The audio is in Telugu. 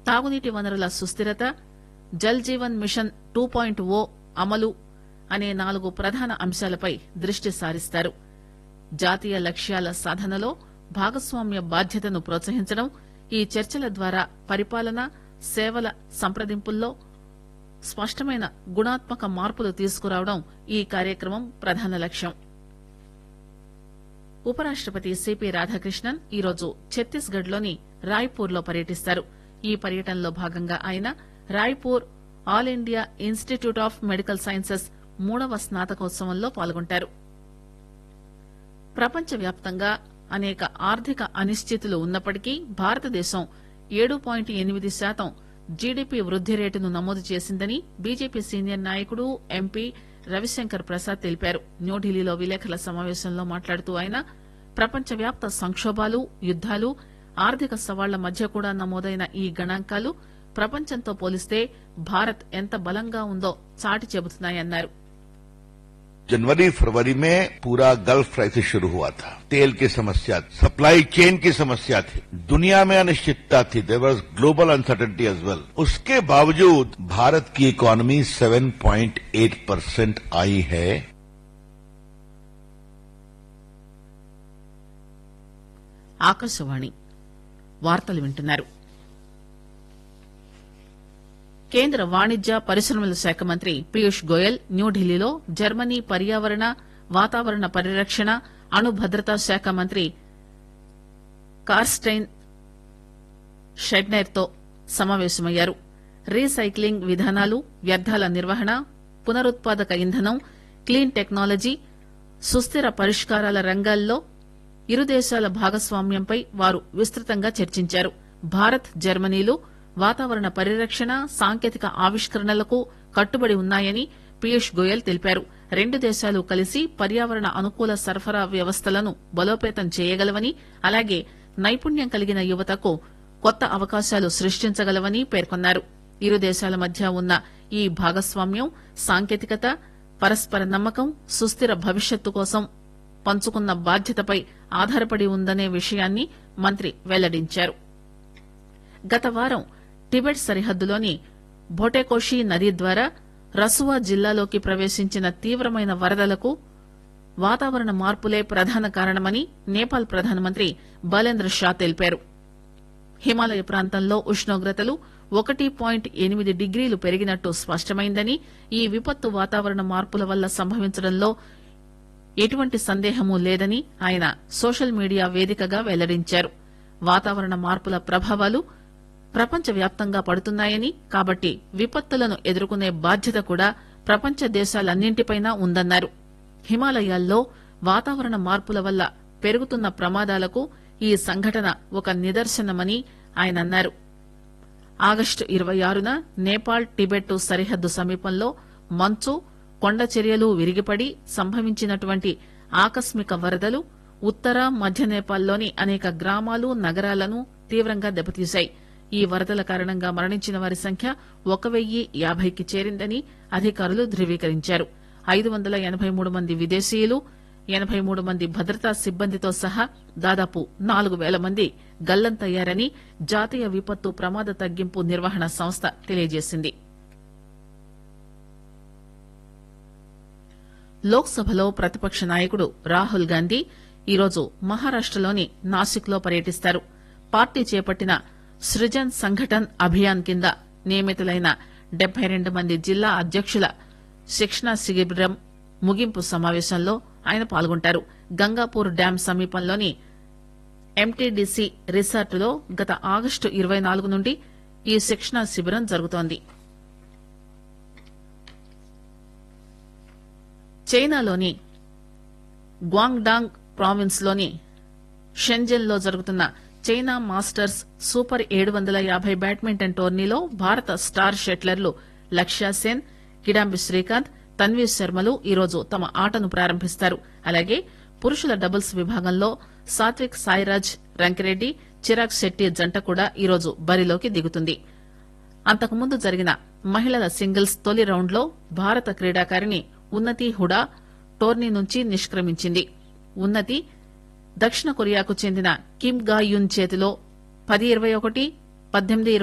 తాగునీటి వనరుల సుస్థిరత Jal Jeevan mission two point O అమలు అనే నాలుగు ప్రధాన అంశాలపై దృష్టి సారిస్తారు జాతీయ లక్ష్యాల సాధనలో భాగస్వామ్య బాధ్యతను ప్రోత్సహించడం ఈ చర్చల ద్వారా పరిపాలన సేవల సంప్రదింపుల్లో స్పష్టమైన గుణాత్మక మార్పులు తీసుకురావడం ఈ కార్యక్రమం ప్రధాన లక్ష్యం ఉపరాష్టపతి సిపి రాధాకృష్ణన్ ఈరోజు ఛత్తీస్గఢ్ లోని రాయ్పూర్ లో పర్యటిస్తారు ఈ పర్యటనలో భాగంగా ఆయన Raipur all India institute of medical sciences మూడవ స్నాతకోత్సవంలో పాల్గొంటారు ప్రపంచవ్యాప్తంగా అనేక ఆర్థిక అనిశ్చితులు ఉన్నప్పటికీ భారతదేశం ఏడు పాయింట్ ఎనిమిది శాతం జీడీపీ వృద్ది రేటును నమోదు చేసిందని బీజేపీ సీనియర్ నాయకుడు ఎంపీ రవిశంకర్ ప్రసాద్ తెలిపారు న్యూఢిల్లీలో విలేకరుల సమావేశంలో మాట్లాడుతూ ఆయన ప్రపంచవ్యాప్త సంక్షోభాలు యుద్దాలు ఆర్థిక సవాళ్ల మధ్య కూడా నమోదైన ఈ గణాంకాలు ప్రపంచంతో పోలిస్తే భారత్ ఎంత బలంగా ఉందో చాటి చెబుతున్నాయన్నారు जनवरी फरवरी में पूरा गल्फ क्राइसिस शुरू हुआ था तेल की समस्या सप्लाई चेन की समस्या थी दुनिया में अनिश्चितता थी there was global uncertainty as well उसके बावजूद भारत की इकोनॉमी 7.8 परसेंट आई है ఆకాశవాణి వార్తలు వింటున్నారు కేంద్ర వాణిజ్య పరిశ్రమల శాఖ మంత్రి పీయూష్ గోయల్ న్యూఢిల్లీలో జర్మనీ పర్యావరణ వాతావరణ పరిరక్షణ అణు భద్రతా శాఖ మంత్రి కార్స్టైన్ షెడ్నైర్ తో సమావేశమయ్యారు రీసైక్లింగ్ విధానాలు వ్యర్థాల నిర్వహణ పునరుత్పాదక ఇంధనం క్లీన్ టెక్నాలజీ సుస్థిర పరిష్కారాల రంగాల్లో ఇరు దేశాల భాగస్వామ్యంపై వారు విస్తృతంగా చర్చించారు భారత్ జర్మనీలు వాతావరణ పరిరక్షణ సాంకేతిక ఆవిష్కరణలకు కట్టుబడి ఉన్నాయని పీయూష్ గోయల్ తెలిపారు రెండు దేశాలు కలిసి పర్యావరణ అనుకూల సరఫరా వ్యవస్థలను బలోపేతం చేయగలవని అలాగే నైపుణ్యం కలిగిన యువతకు కొత్త అవకాశాలు సృష్టించగలవని పేర్కొన్నారు ఇరు దేశాల మధ్య ఉన్న ఈ భాగస్వామ్యం సాంకేతికత పరస్పర నమ్మకం సుస్థిర భవిష్యత్తు కోసం పంచుకున్న బాధ్యతపై ఆధారపడి ఉందనే విషయాన్ని మంత్రి వెల్లడించారు గత వారం టిబెట్ సరిహద్దులోని భోటేకోషి నది ద్వారా రసువా జిల్లాలోకి ప్రవేశించిన తీవ్రమైన వరదలకు వాతావరణ మార్పులే ప్రధాన కారణమని నేపాల్ ప్రధానమంత్రి బలేంద్ర షా తెలిపారు హిమాలయ ప్రాంతంలో ఉష్ణోగ్రతలు ఒకటి పాయింట్ ఎనిమిది డిగ్రీలు పెరిగినట్టు స్పష్టమైందని ఈ విపత్తు వాతావరణ మార్పుల వల్ల సంభవించడంలో ఎటువంటి సందేహమూ లేదని ఆయన సోషల్ మీడియా వేదికగా వెల్లడించారు వాతావరణ మార్పుల ప్రభావాలు ప్రపంచవ్యాప్తంగా పడుతున్నాయని కాబట్టి విపత్తులను ఎదుర్కొనే బాధ్యత కూడా ప్రపంచ దేశాలన్నింటిపైనా ఉందన్నారు హిమాలయాల్లో వాతావరణ మార్పుల వల్ల పెరుగుతున్న ప్రమాదాలకు ఈ సంఘటన ఒక నిదర్శనమని ఆయన అన్నారు ఆగస్టు ఇరవై ఆరున నేపాల్ టిబెట్ సరిహద్దు సమీపంలో మంచు కొండ చర్యలు విరిగిపడి సంభవించినటువంటి ఆకస్మిక వరదలు ఉత్తర మధ్య నేపాల్లోని అనేక గ్రామాలు నగరాలను తీవ్రంగా దెబ్బతీశాయి ఈ వరదల కారణంగా మరణించిన వారి సంఖ్య ఒక వెయ్యి యాభైకి చేరిందని అధికారులు ధృవీకరించారు ఐదు వందల ఎనబై మూడు మంది విదేశీయులు ఎనబై మూడు మంది భద్రతా సిబ్బందితో సహా దాదాపు నాలుగు పేల మంది గల్లంతయ్యారని జాతీయ విపత్తు ప్రమాద తగ్గింపు నిర్వహణ సంస్థ తెలియజేసింది లోక్ సభలో ప్రతిపక్ష నాయకుడు రాహుల్ గాంధీ ఈరోజు మహారాష్టలోని నాసిక్ లో పర్యటిస్తారు పార్టీ చేపట్టిన సృజన్ సంఘటన్ అభియాన్ కింద నియమితులైన డెబ్బై రెండు మంది జిల్లా అధ్యక్షుల శిక్షణా శిబిరం ముగింపు సమావేశంలో ఆయన పాల్గొంటారు గంగాపూర్ డ్యాం సమీపంలోని ఎంటీడీసీ రిసార్టులో గత ఆగస్టు ఇరవై నాలుగు నుండి ఈ శిక్షణా శిబిరం జరుగుతోంది చైనాలోని గ్వాంగ్డాంగ్ ప్రావిన్స్ లోని షెంజెన్ లో జరుగుతున్న చైనా మాస్టర్స్ సూపర్ ఏడు వందల యాభై బ్యాడ్మింటన్ టోర్నీలో భారత స్టార్ షెట్లర్లు లక్ష్య సేన్ కిడాంబి శ్రీకాంత్ తన్వీ శర్మలు ఈరోజు తమ ఆటను ప్రారంభిస్తారు అలాగే పురుషుల డబుల్స్ విభాగంలో సాత్విక్ సాయిరాజ్ రంకిరెడ్డి చిరాగ్ శెట్టి జంట కూడా ఈరోజు బరిలోకి దిగుతుంది అంతకుముందు జరిగిన మహిళల సింగిల్స్ తొలి రౌండ్ లో భారత క్రీడాకారిణి ఉన్నతి హుడా టోర్నీ నుంచి నిష్క్రమించింది ఉన్నతి దక్షిణ కొరియాకు చెందిన కిమ్ గా యున్ చేతిలో పది ఇరవై ఒకటి పద్దెనిమిది